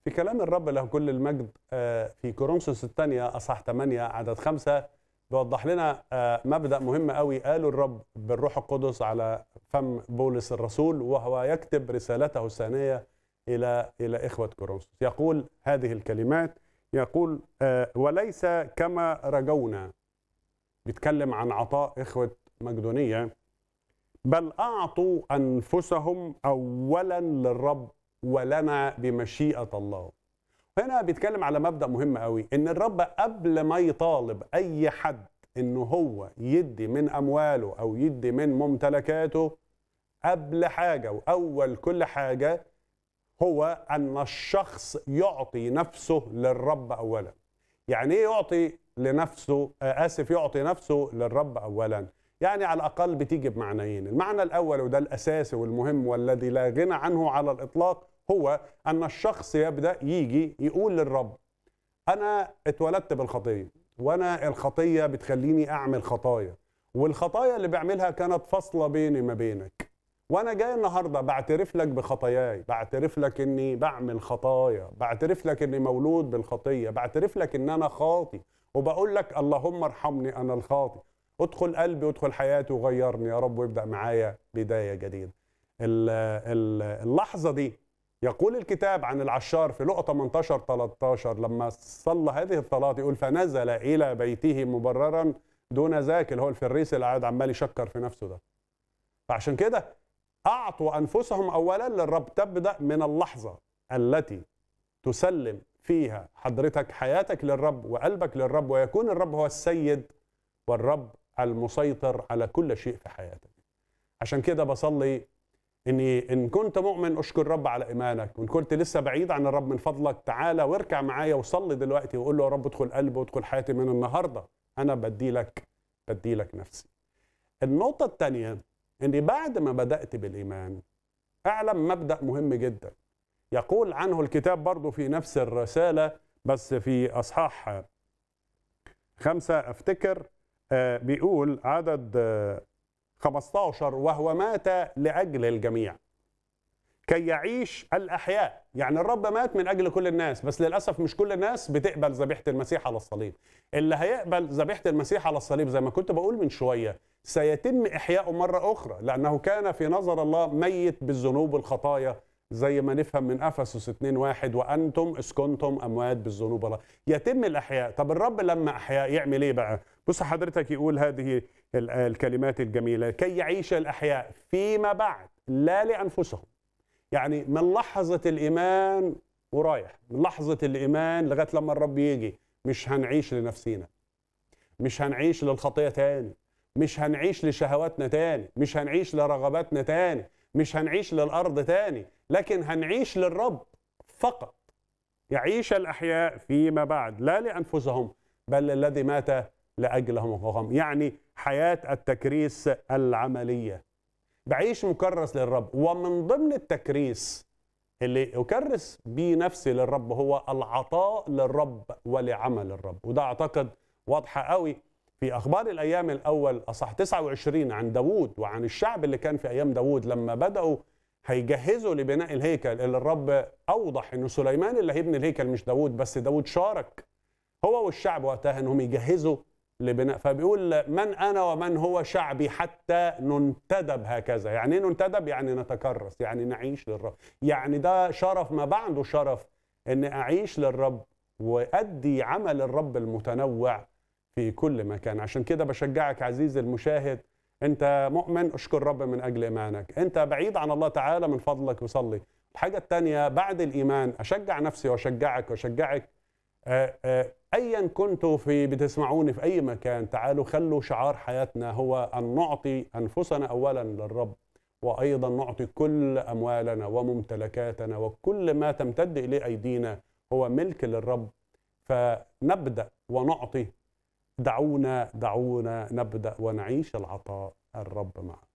في كلام الرب له كل المجد آه، في كورنثوس الثانية أصح 8 عدد خمسة بيوضح لنا آه، مبدأ مهم قوي قاله الرب بالروح القدس على فم بولس الرسول وهو يكتب رسالته الثانية إلى إلى إخوة كورنثوس يقول هذه الكلمات يقول آه، وليس كما رجونا بيتكلم عن عطاء إخوة مقدونية بل أعطوا أنفسهم أولا للرب ولنا بمشيئة الله هنا بيتكلم على مبدأ مهم قوي إن الرب قبل ما يطالب أي حد إنه هو يدي من أمواله أو يدي من ممتلكاته قبل حاجة وأول كل حاجة هو أن الشخص يعطي نفسه للرب أولا يعني إيه يعطي لنفسه آه، آسف يعطي نفسه للرب أولا يعني على الأقل بتيجي بمعنيين المعنى الأول وده الأساسي والمهم والذي لا غنى عنه على الإطلاق هو أن الشخص يبدأ يجي يقول للرب أنا اتولدت بالخطية وأنا الخطية بتخليني أعمل خطايا والخطايا اللي بعملها كانت فاصلة بيني ما بينك وانا جاي النهارده بعترف لك بخطاياي بعترف لك اني بعمل خطايا بعترف لك اني مولود بالخطيه بعترف لك ان انا خاطي وبقول لك اللهم ارحمني انا الخاطي ادخل قلبي وادخل حياتي وغيرني يا رب وابدا معايا بدايه جديده ال- ال- اللحظه دي يقول الكتاب عن العشار في لقطة 18 13 لما صلى هذه الصلاة يقول فنزل إلى بيته مبررا دون ذاك اللي هو الفريس اللي قاعد عمال يشكر في نفسه ده فعشان كده أعطوا أنفسهم أولا للرب تبدأ من اللحظة التي تسلم فيها حضرتك حياتك للرب وقلبك للرب ويكون الرب هو السيد والرب المسيطر على كل شيء في حياتك عشان كده بصلي اني ان كنت مؤمن اشكر الرب على ايمانك وان كنت لسه بعيد عن الرب من فضلك تعالى واركع معايا وصلي دلوقتي وقول له يا رب ادخل قلبي وادخل حياتي من النهارده انا بدي لك بدي لك نفسي النقطه الثانيه اني بعد ما بدات بالايمان اعلم مبدا مهم جدا يقول عنه الكتاب برضه في نفس الرساله بس في اصحاح خمسه افتكر آه، بيقول عدد آه، 15 وهو مات لاجل الجميع كي يعيش الاحياء يعني الرب مات من اجل كل الناس بس للاسف مش كل الناس بتقبل ذبيحه المسيح على الصليب اللي هيقبل ذبيحه المسيح على الصليب زي ما كنت بقول من شويه سيتم احياؤه مره اخرى لانه كان في نظر الله ميت بالذنوب والخطايا زي ما نفهم من افسس 2 واحد وانتم اسكنتم اموات بالذنوب الله يتم الاحياء طب الرب لما احيا يعمل ايه بقى بص حضرتك يقول هذه ال- الكلمات الجميله كي يعيش الاحياء فيما بعد لا لانفسهم يعني من لحظه الايمان ورايح من لحظه الايمان لغايه لما الرب يجي مش هنعيش لنفسينا مش هنعيش للخطيه تاني مش هنعيش لشهواتنا تاني مش هنعيش لرغباتنا تاني مش هنعيش للارض تاني لكن هنعيش للرب فقط يعيش الاحياء فيما بعد لا لانفسهم بل الذي مات لاجلهم وهم يعني حياه التكريس العمليه بعيش مكرس للرب ومن ضمن التكريس اللي اكرس بيه نفسي للرب هو العطاء للرب ولعمل الرب وده اعتقد واضحه قوي في اخبار الايام الاول اصح 29 عن داوود وعن الشعب اللي كان في ايام داوود لما بداوا هيجهزوا لبناء الهيكل اللي الرب اوضح انه سليمان اللي هيبني الهيكل مش داوود بس داوود شارك هو والشعب وقتها انهم يجهزوا لبناء فبيقول من انا ومن هو شعبي حتى ننتدب هكذا يعني ايه ننتدب يعني نتكرس يعني نعيش للرب يعني ده شرف ما بعده شرف ان اعيش للرب وادي عمل الرب المتنوع في كل مكان عشان كده بشجعك عزيزي المشاهد انت مؤمن اشكر الرب من اجل ايمانك انت بعيد عن الله تعالى من فضلك وصلي الحاجه الثانيه بعد الايمان اشجع نفسي واشجعك واشجعك آه، آه، ايا كنتوا في بتسمعوني في اي مكان تعالوا خلوا شعار حياتنا هو ان نعطي انفسنا اولا للرب وايضا نعطي كل اموالنا وممتلكاتنا وكل ما تمتد اليه ايدينا هو ملك للرب فنبدا ونعطي دعونا دعونا نبدا ونعيش العطاء الرب معنا